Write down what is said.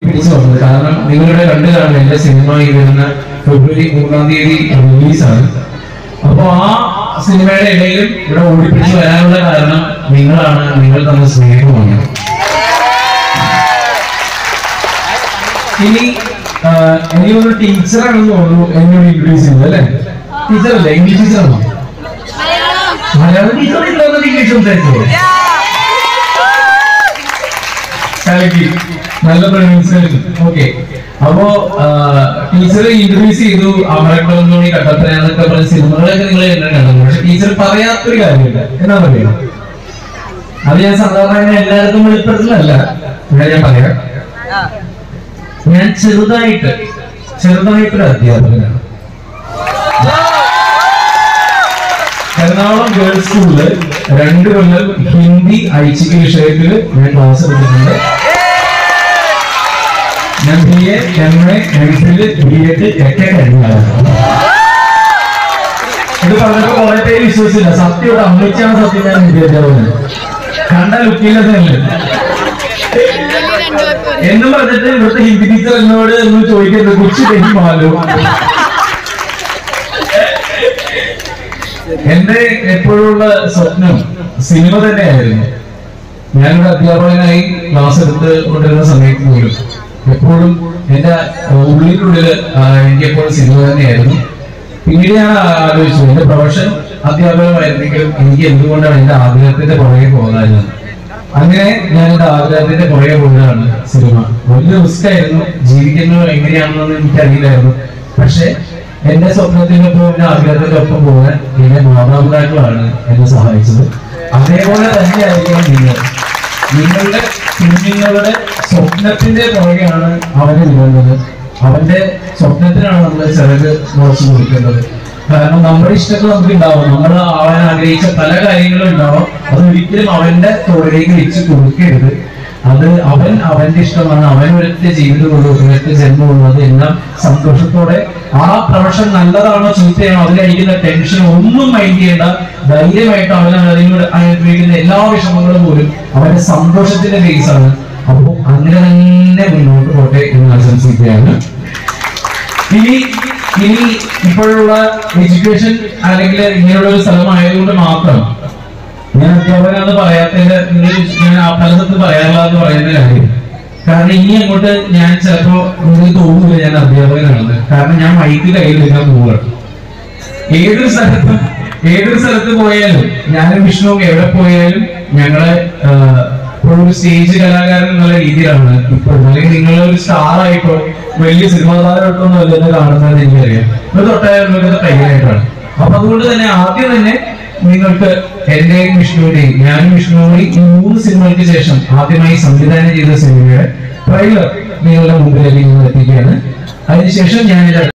ഓടിപ്പിടിച്ചു വന്നത് കാരണം നിങ്ങളുടെ കണ്ടു കാണും എന്റെ സിനിമ ഈ വരുന്ന ഫെബ്രുവരി മൂന്നാം തീയതി റിലീസാണ് അപ്പൊ ആ സിനിമയുടെ ഇടയിലും ഇവിടെ ഓടിപ്പിടിച്ച് വരാനുള്ള കാരണം നിങ്ങളാണ് നിങ്ങൾ തന്ന സ്നേഹമാണ് ഇനി ആ, എനിക്കൊരു ടീച്ചറാണെന്ന് തോന്നുന്നു എന്നോട് ഇൻട്രൊഡ്യൂസ് ചെയ്തത് അല്ലേ ടീച്ചറല്ലേ ഇംഗ്ലീഷ് ടീച്ചറാണോ മലയാളം ടീച്ചർ ഇല്ലാതെ ഇംഗ്ലീഷ് സംസാരിച്ചോ കലക്കി നല്ല പ്രൊനൗൺസിയേഷൻ ഓക്കെ അപ്പോ ടീച്ചർ ഇൻട്രൊഡ്യൂസ് ചെയ്തു അമരക്കുളത്തോണി കട്ടപ്പന എന്നൊക്കെ പറഞ്ഞ സിനിമകളൊക്കെ നിങ്ങൾ കണ്ടിട്ടുണ്ട് പക്ഷെ ടീച്ചർ പറയാത്തൊരു കാര്യമില്ല എന്നാ പറയുക അത് ഞാൻ സാധാരണ അങ്ങനെ എല്ലായിടത്തും വെളിപ്പെടുത്തുന്നതല്ല ഇവിടെ ഞാൻ പറയാം ഞാൻ ചെറുതായിട്ട് ചെറുതായിട്ടൊരു അധ്യാപകനാണ് എറണാകുളം ഗേൾസ് സ്കൂളില് രണ്ട് കൊല്ലം ഹിന്ദി ഐച്ഛിക വിഷയത്തിൽ ഞാൻ ക്ലാസ് എടുത്തിട്ടുണ്ട് ഞാൻ B A M A M Phil B Ed ഒക്കെ കഴിഞ്ഞതാണ് ഇത് പറഞ്ഞപ്പോ കുറെ പേര് വിശ്വസിച്ചില്ല സത്യം ഇവിടെ അമ്മച്ചാണ് സത്യം ഞാൻ വിദ്യാഭ്യാസം കണ്ട ലുക്കിലൊക്കെ എന്നും പറഞ്ഞിട്ട് ഇവിടുത്തെ ഹിന്ദി ടീച്ചർ എന്നോട് എന്ന് ചോദിക്കുന്നത് കുച്ചു തെരുമാലോ എന്റെ എപ്പോഴുള്ള സ്വപ്നം സിനിമ തന്നെയായിരുന്നു ഞാനൊരു അധ്യാപകനായി ക്ലാസ് എടുത്ത് കൊണ്ടിരുന്ന സമയത്ത് പോലും എപ്പോഴും എന്റെ ഉള്ളിനുള്ളില് ആ, എനിക്ക് എപ്പോഴും സിനിമ തന്നെയായിരുന്നു പിന്നീട് ഞാൻ ആലോചിച്ചു എന്റെ പ്രൊഫഷൻ അധ്യാപകമായിരുന്നെങ്കിലും എനിക്ക് എന്തുകൊണ്ടാണ് എന്റെ ആഗ്രഹത്തിന്റെ പുറകെ പോകാഞ്ഞത് അങ്ങനെ ഞാൻ എന്റെ ആഗ്രഹത്തിന്റെ പുറകെ പോയതാണ് സിനിമ വലിയ റിസ്ക് ആയിരുന്നു ജീവിക്കുന്നത് എങ്ങനെയാണെന്നൊന്നും എനിക്കറിയില്ലായിരുന്നു പക്ഷെ എന്റെ സ്വപ്നത്തിനൊപ്പം എന്റെ ആഗ്രഹത്തിന്റെ ഒപ്പം പോകാൻ എന്റെ മാതാപിതാക്കളാണ് എന്നെ സഹായിച്ചത് അതേപോലെ തന്നെയായിരിക്കണം നിങ്ങൾ നിങ്ങളുടെ കുഞ്ഞുങ്ങളുടെ സ്വപ്നത്തിന്റെ പുറകെയാണ് അവനെ വിടുന്നത് അവന്റെ സ്വപ്നത്തിനാണ് നമ്മൾ ചിറക് മുളച്ചു കൊടുക്കേണ്ടത് കാരണം നമ്മുടെ ഇഷ്ടങ്ങൾ നമുക്ക് ഉണ്ടാവും നമ്മൾ അവൻ ആഗ്രഹിച്ച പല കാര്യങ്ങളും ഉണ്ടാവും അത് ഒരിക്കലും അവന്റെ തോളിലേക്ക് വെച്ച് കൊടുക്കരുത് അത് അവൻ അവന്റെ ഇഷ്ടമാണ് അവൻ ഒരൊറ്റ ജീവിതമുള്ളൂ ഒരൊറ്റ ജന്മമുള്ളൂ അത് എല്ലാം സന്തോഷത്തോടെ ആ പ്രൊഫഷൻ നല്ലതാണോ ചീത്തയാണോ അതിലടിക്കുന്ന ടെൻഷൻ ഒന്നും മൈൻഡ് ചെയ്യേണ്ട ധൈര്യമായിട്ട് അവൻ അതിനോട് അനുഭവിക്കുന്ന എല്ലാ വിഷമങ്ങളും പോലും അവന്റെ സന്തോഷത്തിന്റെ ബേസ് ആണ് അപ്പോൾ അങ്ങനെ തന്നെ മുന്നോട്ട് പോട്ടെ എന്ന് ആശംസിക്കുകയാണ് ഇനി ഇനി ഇപ്പോഴുള്ള എഡ്യൂക്കേഷൻ അല്ലെങ്കിൽ ഇങ്ങനെയുള്ള ഒരു സ്ഥലമായതുകൊണ്ട് മാത്രം ഞാൻ അധ്യാപകനാന്ന് പറയാത്തതിന്റെ നിങ്ങൾ ഞാൻ ആ പലതത്ത് പറയാറില്ല എന്ന് പറയുന്ന കാര്യം കാരണം ഇനി അങ്ങോട്ട് ഞാൻ ചിലപ്പോ നിങ്ങൾക്ക് തോന്നില്ല ഞാൻ അധ്യാപകനാണെന്ന് കാരണം ഞാൻ മൈക്ക് കയ്യിലെടുക്കാൻ പോവുകയാണ് ഏതൊരു സ്ഥലത്ത് ഏതൊരു സ്ഥലത്ത് പോയാലും ഞാനും വിഷ്ണുവും എവിടെ പോയാലും ഞങ്ങളെ ആഹ്, ഇപ്പോഴും ഒരു സ്റ്റേജ് കലാകാരൻ എന്നുള്ള രീതിയിലാണ് ഇപ്പോഴും അല്ലെങ്കിൽ നിങ്ങൾ ഒരു സ്റ്റാർ ആയിട്ടോ വലിയ സിനിമാ താരമായിട്ടൊന്നും അല്ല എന്നെ കാണുന്നത് എനിക്കറിയാം ഇത് തൊട്ടായാലും നിങ്ങൾക്ക് ഭയങ്കരമായിട്ടാണ് അപ്പൊ അതുകൊണ്ട് തന്നെ ആദ്യം തന്നെ നിങ്ങൾക്ക് എന്റെയും വിഷ്ണുവിന്റെയും ഞാനും വിഷ്ണുവും കൂടി ഈ മൂന്ന് സിനിമകൾക്ക് ശേഷം ആദ്യമായി സംവിധാനം ചെയ്ത സിനിമയുടെ ട്രെയിലർ നിങ്ങളുടെ മുമ്പിലേക്ക് നിങ്ങൾ എത്തിക്കുകയാണ് അതിനുശേഷം ഞാൻ